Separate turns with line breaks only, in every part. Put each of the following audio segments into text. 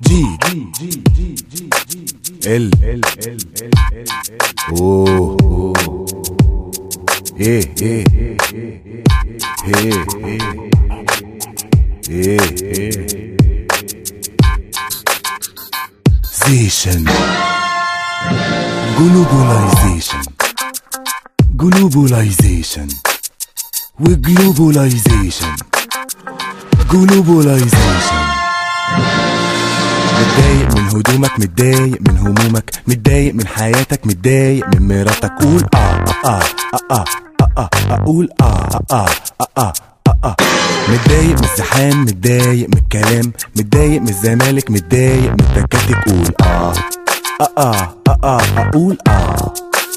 جي ال اوه اوه ايه ايه ايه ايه ايه زيشن جلوبولايزيشن جلوبولايزيشن وجلوبولايزيشن جلوبولايزيشن متضايق من هدومك متضايق من همومك متضايق من حياتك متضايق من مراتك قول اه اه اه اه اه اه قول اه اه اه اه اه متضايق من الزحام متضايق من الكلام متضايق من الزمالك متضايق من التكاتك قول اه اه اه اه اه قول اه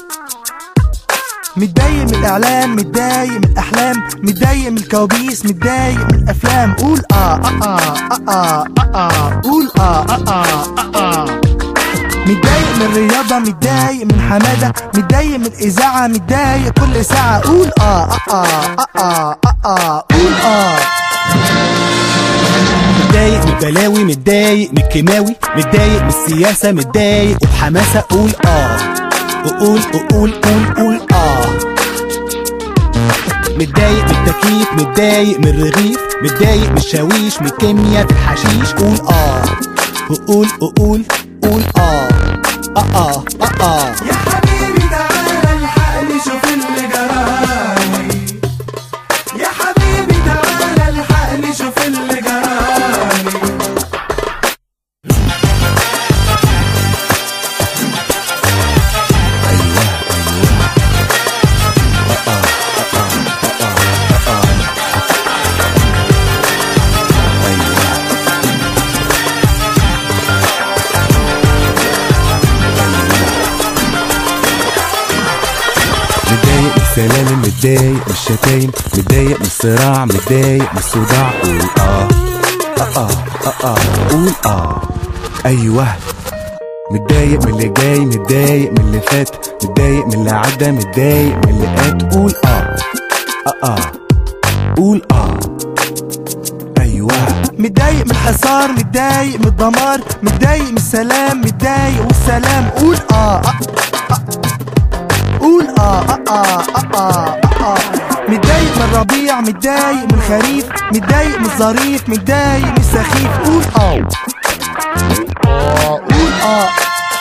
متضايق من الاعلام متضايق من الاحلام متضايق من الكوابيس متضايق من الافلام قول اه اه اه اه اه اه قول اه اه اه اه متضايق من الرياضة متضايق من حمادة متضايق من الإذاعة متضايق كل ساعة قول آه آه آه آه آه آه قول آه
متضايق من البلاوي متضايق من الكيماوي متضايق من السياسة متضايق وبحماسة قول اه وقول وقول قول قول اه متضايق من التكييف متضايق من الرغيف متضايق من الشاويش من الكيمياء في الحشيش قول اه وقول وقول قول اه اه اه اه, آه.
يا حبيبي تعالى الحقني شوف اللي جرالي يا حبيبي تعالى الحقني شوف اللي جرالي
ايوه ايوه اه اه اه اه اه ايوه متضايق من السلالم متضايق من الشتايم متضايق من الصراع متضايق من الصداع قول اه اه اه اه اه قول اه ايوه متضايق من اللي جاي متضايق من اللي فات متضايق من اللي عدى متضايق من اللي فات قول اه اه اه قول اه ايوه
متضايق من الحصار متضايق من الدمار متضايق من السلام متضايق والسلام قول اه آه، آه. قول اه اه اه اه اه, آه. متضايق من الربيع متضايق من الخريف متضايق من الظريف متضايق من السخيف قول اه آه، قول اه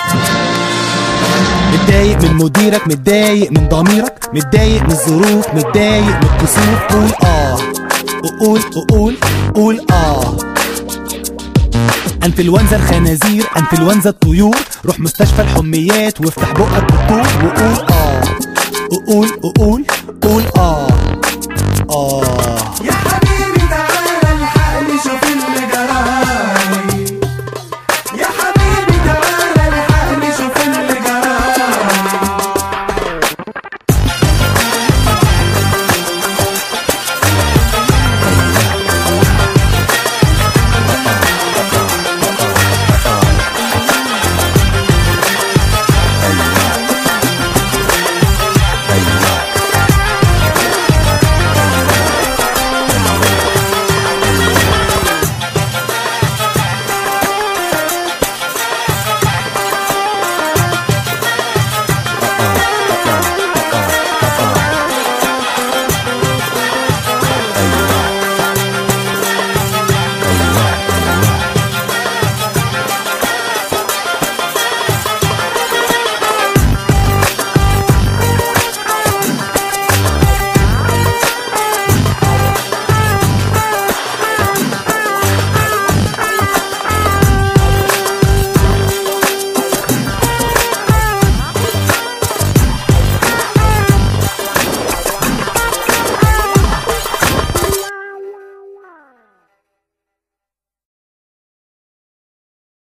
متضايق من مديرك متضايق من ضميرك متضايق من الظروف متضايق من الكسوف قول اه وقول وقول قول اه انفلونزا الخنازير انفلونزا الطيور روح مستشفى الحميات وافتح بقك بالطول وقول اه وقول وقول قول اه